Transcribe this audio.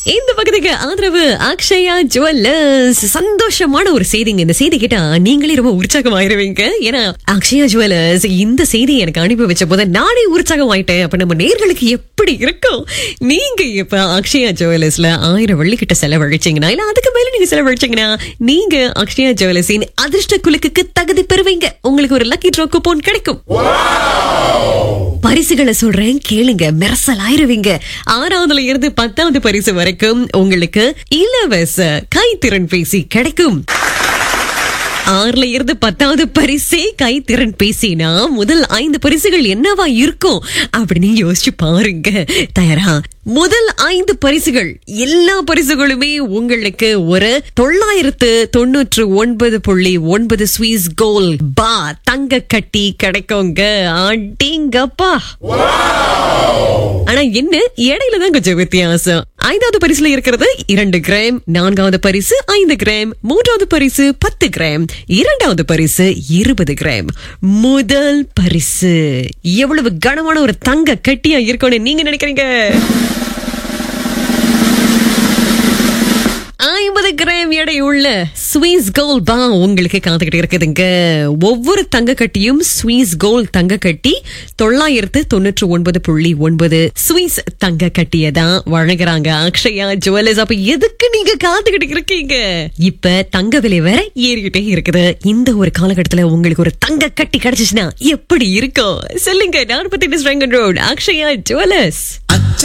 இந்த பக்கத்துக்கு ஆதரவு அக்ஷயா ஜுவல்லர்ஸ் சந்தோஷமான ஒரு செய்திங்க இந்த செய்தி கேட்டா நீங்களே ரொம்ப உற்சாகமாயிருவீங்க ஏன்னா அக்ஷயா ஜுவல்லர்ஸ் இந்த செய்தி எனக்கு அனுப்பி வச்ச போது நானே உற்சாகம் ஆயிட்டேன் அப்ப நம்ம நேர்களுக்கு எப்படி இருக்கும் நீங்க இப்ப அக்ஷயா ஜுவல்லர்ஸ்ல ஆயிரம் வெள்ளி கிட்ட செலவழிச்சீங்கன்னா இல்ல அதுக்கு மேல நீங்க செலவழிச்சீங்கன்னா நீங்க அக்ஷயா ஜுவல்லர்ஸின் அதிர்ஷ்ட குலுக்குக்கு தகுதி பெறுவீங்க உங்களுக்கு ஒரு லக்கி ட்ரோ கூப்பன் கிடைக்கும் பரிசுகளை சொல்றேன் கேளுங்க மெரசல் ஆயிருவீங்க ஆறாவதுல இருந்து பத்தாவது பரிசு வரைக்கும் உங்களுக்கு இலவச கைத்திறன் பேசி கிடைக்கும் ஆறுல இருந்து பத்தாவது பரிசே கைத்திறன் பேசினா முதல் ஐந்து பரிசுகள் என்னவா இருக்கும் அப்படின்னு யோசிச்சு பாருங்க தயாரா முதல் ஐந்து பரிசுகள் எல்லா பரிசுகளுமே உங்களுக்கு ஒரு தொள்ளாயிரத்து தொண்ணூற்று ஒன்பது புள்ளி ஒன்பது ஸ்வீஸ் கோல் பா தங்க கட்டி கிடைக்குங்க அடிங்கப்பா ஆனா என்ன இடையில தான் கொஞ்சம் வித்தியாசம் ஐந்தாவது பரிசுல இருக்கிறது இரண்டு கிராம் நான்காவது பரிசு ஐந்து கிராம் மூன்றாவது பரிசு பத்து கிராம் இரண்டாவது பரிசு இருபது கிராம் முதல் பரிசு எவ்வளவு கனமான ஒரு தங்க கட்டியா இருக்கும்னு நீங்க நினைக்கிறீங்க ஐம்பது கிராம் எடை உள்ள ஸ்வீஸ் கோல் பா உங்களுக்கு காத்துக்கிட்டு இருக்குதுங்க ஒவ்வொரு தங்க கட்டியும் ஸ்வீஸ் கோல் தங்க கட்டி தொள்ளாயிரத்து தொண்ணூற்று ஒன்பது புள்ளி ஒன்பது ஸ்வீஸ் தங்க கட்டியை தான் வழங்குறாங்க அக்ஷயா ஜுவல்லர்ஸ் அப்ப எதுக்கு நீங்க காத்துக்கிட்டு இருக்கீங்க இப்ப தங்க விலை வேற ஏறிக்கிட்டே இருக்குது இந்த ஒரு காலகட்டத்துல உங்களுக்கு ஒரு தங்க கட்டி கிடைச்சிச்சுன்னா எப்படி இருக்கும் சொல்லுங்க நாற்பத்தி எட்டு ரோட் அக்ஷயா ஜுவல்லர்ஸ்